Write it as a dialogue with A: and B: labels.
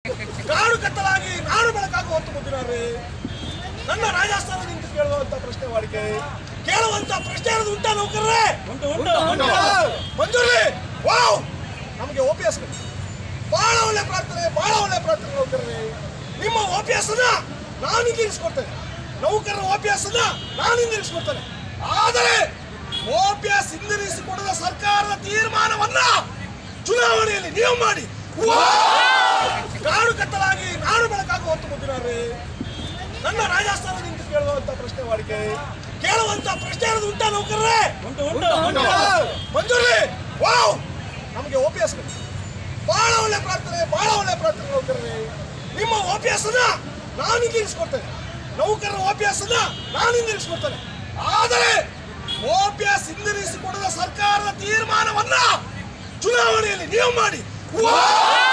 A: ಕಾಡು ಕತ್ತಲಾಗಿ ನಾಡು ಬೆಳಕಾಗುವ ಹೊತ್ತು ಮುದ್ದಿನಾರೆ ನನ್ನ ರಾಜಸ್ಥಾನದಿಂದ ಕೇಳುವಂತ ಪ್ರಶ್ನೆ ವಾಡಿಕೆ ಕೇಳುವಂತ ಪ್ರಶ್ನೆ ಅನ್ನೋದು ಉಂಟಾ ನೌಕರರೇ ಮಂಜೂರಿ ವಾವ್ ನಮಗೆ ಓ ಪಿ ಎಸ್ ಬಹಳ ಒಳ್ಳೆ ಪ್ರಾರ್ಥನೆ ಬಹಳ ಒಳ್ಳೆ ಪ್ರಾರ್ಥನೆ ನೌಕರರೇ ನಿಮ್ಮ ಓ ಪಿ ಎಸ್ ಅನ್ನ ನಾನು ಹಿಂದಿರಿಸ್ಕೊಡ್ತೇನೆ ನೌಕರರ ಓ ಪಿ ಎಸ್ ಅನ್ನ ನಾನು ಹಿಂದಿರಿಸ್ಕೊಡ್ತೇನೆ ಆದರೆ ಓ ಪಿ ಎಸ್ ಹಿಂದಿರಿಸಿಕೊಡದ ಸರ್ಕಾರದ ತೀರ್ಮಾನವನ್ನ ಚುನಾವಣೆಯಲ್ಲಿ ನೀವು ಮಾಡಿ ಕಾಡು ಕತ್ತಲಾಗಿ ನಾಡು ಬೆಳಕಾಗುವ ಹೊತ್ತು ಮುದ್ದಿನಾರೆ ನನ್ನ ರಾಜಸ್ಥಾನದಿಂದ ಕೇಳುವಂತ ಪ್ರಶ್ನೆ ವಾಡಿಕೆ ಕೇಳುವಂತ ಪ್ರಶ್ನೆ ಅನ್ನೋದು ಉಂಟಾ ನೌಕರರೇ ಮಂಜೂರಿ ವಾವ್ ನಮಗೆ ಓ ಪಿ ಎಸ್ ಬಹಳ ಒಳ್ಳೆ ಪ್ರಾರ್ಥನೆ ಬಹಳ ಒಳ್ಳೆ ಪ್ರಾರ್ಥನೆ ನೌಕರರೇ ನಿಮ್ಮ ಓ ಪಿ ಎಸ್ ಅನ್ನ ನಾನು ಹಿಂದಿರಿಸ್ಕೊಡ್ತೇನೆ ನೌಕರರ ಓ ಪಿ ಎಸ್ ಅನ್ನ ನಾನು ಹಿಂದಿರಿಸ್ಕೊಡ್ತೇನೆ ಆದರೆ ಓ ಪಿ ಎಸ್ ಹಿಂದಿರಿಸಿಕೊಡದ ಸರ್ಕಾರದ ತೀರ್ಮಾನವನ್ನ ಚುನಾವಣೆಯಲ್ಲಿ ನೀವು ಮಾಡಿ